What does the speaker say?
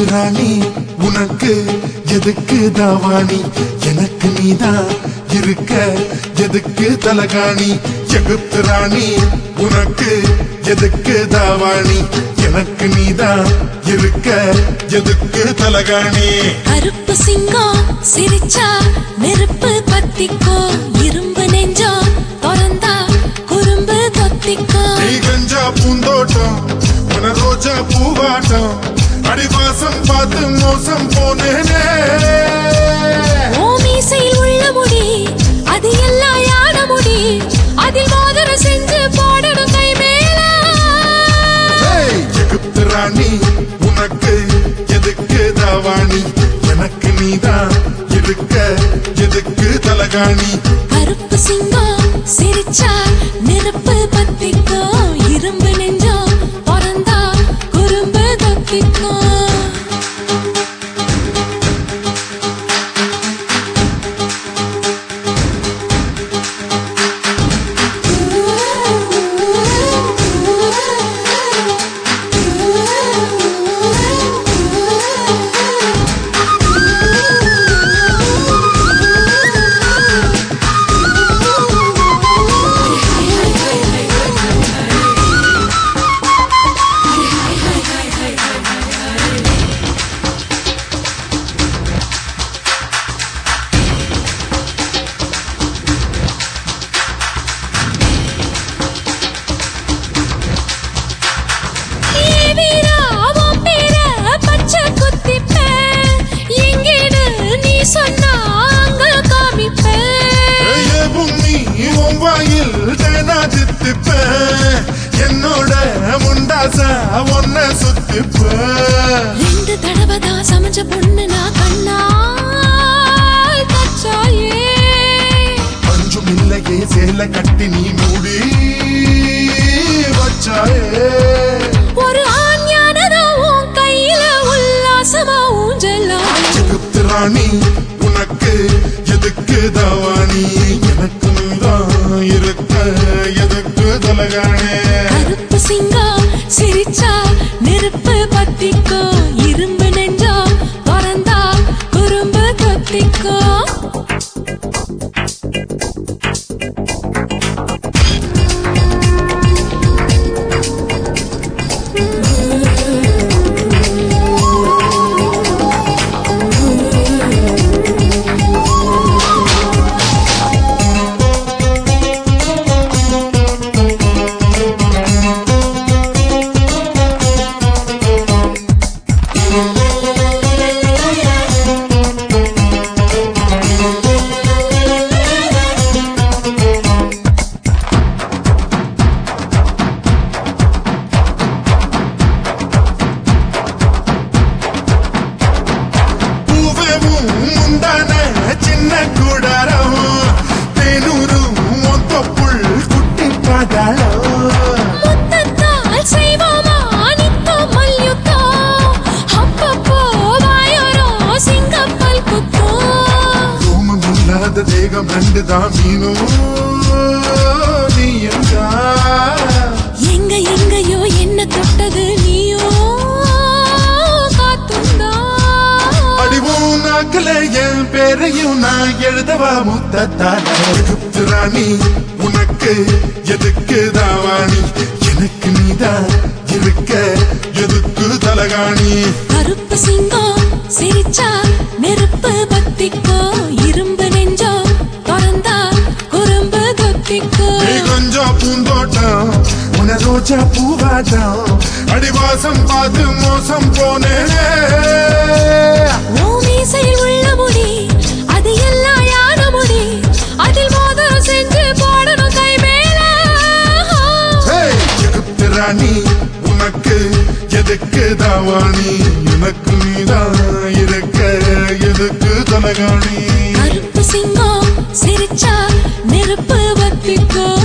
ராணி உனக்கு எதுக்கு தாவாணி எனக்கு நீதான் இருக்க எதுக்கு தலகாணி எகுப்து ராணி உனக்கு எதுக்கு தாவாணி எனக்கு நீதான் இருக்க எதுக்கு தலகாணி கருப்பு சிங்கம் சிரிச்சா நெருப்பு பத்திக்கோ இரும்பு நெஞ்சம் திறந்தா குறும்பு தொத்திக்கோ நீ கஞ்சா பூந்தோட்டம் உன ரோஜா பூவாட்டம் அடிவாசம் பார்த்து மோசம் போனேனே ஓ மீசையில் உள்ள முடி அது எல்லாம் யான முடி அதில் மோதிரம் செஞ்சு போடணும் கை மேல ஏய், எகிப்து ராணி உனக்கு எதுக்கு தாவாணி எனக்கு நீதான் இருக்க எதுக்கு தலகாணி கருப்பு சிங்கம் சிரிச்சா நெருப்பு பத்திக்கோ இரும்பு நெஞ்சம் பிறந்தா குறும்பு தொத்திக்கோ ஏ வீரா, உன் பேர பச்சை குத்திப்பேன். எங்கேன்னு நீ சொன்னா அங்க காமிப்பேன். ஏவும் நீ உன் வாயில் தேனாதித்துப்பேன் என்னோட முண்டாசா ஒன்ன சுத்திப்பேன் ரெண்டு தடவை தான் சமைச்ச பொண்ணு நான் கண்ணால் கச்சாயே. பஞ்சும் இல்லையே சேலை கட்டி நீ மூடி வச்சாயே ஒரு ஆண் யானைதான் உன் கையில உல்லாசமா ஊஞ்சலாம். எகிப்து ராணி உனக்கு எதுக்கு தவாணி எனக்கு நீதான் இருக்க எதுக்கு தலகானே கருப்பு சிங்கம் சிரிச்சா நெருப்பு பத்திக்கோ இரும்பு நெஞ்சம் திறந்தா குறும்பு தொத்திக்கோ பூவேவும் முந்தான சின்ன கூடாரம் தேனூரும் மொத்தப்புள் குட்டி பாதாளம் முத்தத்தால் செய்வோமா நித்தம் மல்யுத்தம். அப்பப்போ வாயோரம் சிங்கப்பல் குத்தம். ரோமம் இல்லாத தேகம் ரெண்டு தான் மீனும் நீ எங்கா எங்க எங்கயோ என்ன தொட்டது நீயோ காத்துந்தா அடிவும் நாக்கல என் பேரையும் நான் எழுதவா முத்தத்தான எகிப்து ராணி உனக்கு எதுக்கு தாவாணி எனக்கு நீதான் இருக்க எதுக்கு தலகாணி கருப்பு சிங்கம் சிரிச்சா நெருப்பு பத்திக்கோ இரும்பு நெஞ்சம் திறந்தா குறும்பு தொத்திக்கோ நீ கொஞ்சம் பூந்தோட்டம் உன ரோஜா பூவாட்டம் அடிவாசம் பார்த்து மோசம் போனேனே ஓ மீசையில் உள்ள முடி அது எல்லாம் யான முடி அதில் மோதிரம் செஞ்சு போடணும் கை மேல ஏய், எகிப்து ராணி உனக்கு எதுக்கு தாவாணி எனக்கு நீதான் இருக்க எதுக்கு தலகாணி கருப்பு சிங்கம் சிரிச்சா நெருப்பு பத்திக்கோ